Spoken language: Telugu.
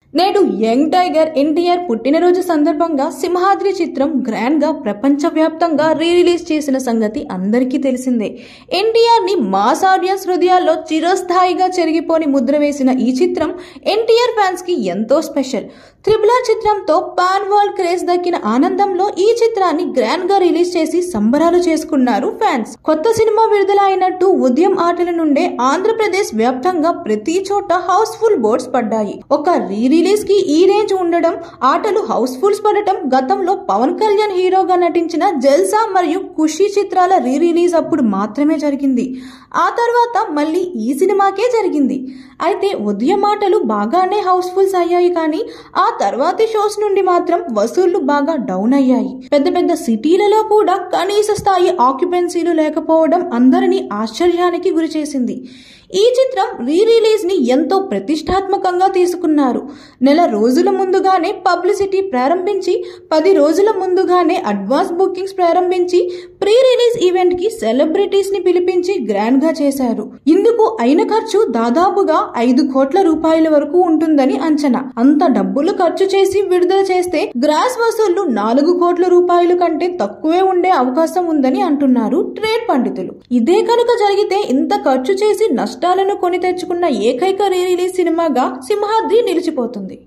నేడు యంగ్ టైగర్ ఎన్టీఆర్ పుట్టినరోజు సందర్భంగా సింహాద్రి చిత్రం గ్రాండ్ గా ప్రపంచవ్యాప్తంగా రీ రిలీజ్ చేసిన సంగతి అందరికీ తెలిసిందే ఎన్టీఆర్ ని మాస్ ఆడియన్స్ హృదయాల్లో చిరస్థాయిగా చెరిగిపోని ముద్ర వేసిన ఈ చిత్రం ఎన్టీఆర్ ఫ్యాన్స్ కి ఎంతో స్పెషల్ త్రిబుల్ ఆర్ చిత్రంతో పాన్ వరల్డ్ క్రేజ్ దక్కిన ఆనందంలో ఈ చిత్రాన్ని గ్రాండ్ గా రిలీజ్ చేసి సంబరాలు చేసుకున్నారు ఫ్యాన్స్ కొత్త సినిమా విడుదల అయినట్టు ఉదయం ఆటల నుండే ఆంధ్రప్రదేశ్ వ్యాప్తంగా ప్రతి చోట హౌస్ఫుల్ బోర్డ్స్ పడ్డాయి ఒక రీ రిలీజ్ కి ఈ రేంజ్ ఉండడం ఆటలు హౌస్ఫుల్స్ పడటం గతంలో పవన్ కళ్యాణ్ హీరోగా నటించిన జల్సా మరియు ఖుషి చిత్రాల రీ రిలీజ్ అప్పుడు మాత్రమే జరిగింది ఆ తర్వాత మళ్ళీ ఈ సినిమాకే జరిగింది అయితే ఉదయం ఆటలు బాగానే హౌస్ఫుల్స్ అయ్యాయి కానీ ఆ తర్వాతి షోస్ నుండి మాత్రం వసూళ్లు బాగా డౌన్ అయ్యాయి పెద్ద పెద్ద సిటీలలో కూడా కనీస స్థాయి ఆక్యుపెన్సీలు లేకపోవడం అందరినీ ఆశ్చర్యానికి గురిచేసింది ఈ చిత్రం రీ రిలీజ్ ని ఎంతో ప్రతిష్టాత్మకంగా తీసుకున్నారు నెల రోజుల ముందుగానే పబ్లిసిటీ ప్రారంభించి పది రోజుల ముందుగానే అడ్వాన్స్ బుకింగ్స్ ప్రారంభించి ప్రీ రిలీజ్ ఈవెంట్ కి సెలబ్రిటీస్ ని పిలిపించి గ్రాండ్ గా చేశారు ఇందుకు అయిన ఖర్చు దాదాపుగా ఐదు కోట్ల రూపాయల వరకు ఉంటుందని అంచనా అంత డబ్బులు ఖర్చు చేసి విడుదల చేస్తే గ్రాస్ వసూళ్లు నాలుగు కోట్ల రూపాయలు కంటే తక్కువే ఉండే అవకాశం ఉందని అంటున్నారు ట్రేడ్ పండితులు ఇదే కనుక జరిగితే ఇంత ఖర్చు చేసి నష్టాలను కొని తెచ్చుకున్న ఏకైక రీ రిలీజ్ సినిమాగా సింహాద్రి నిలిచిపోతుంది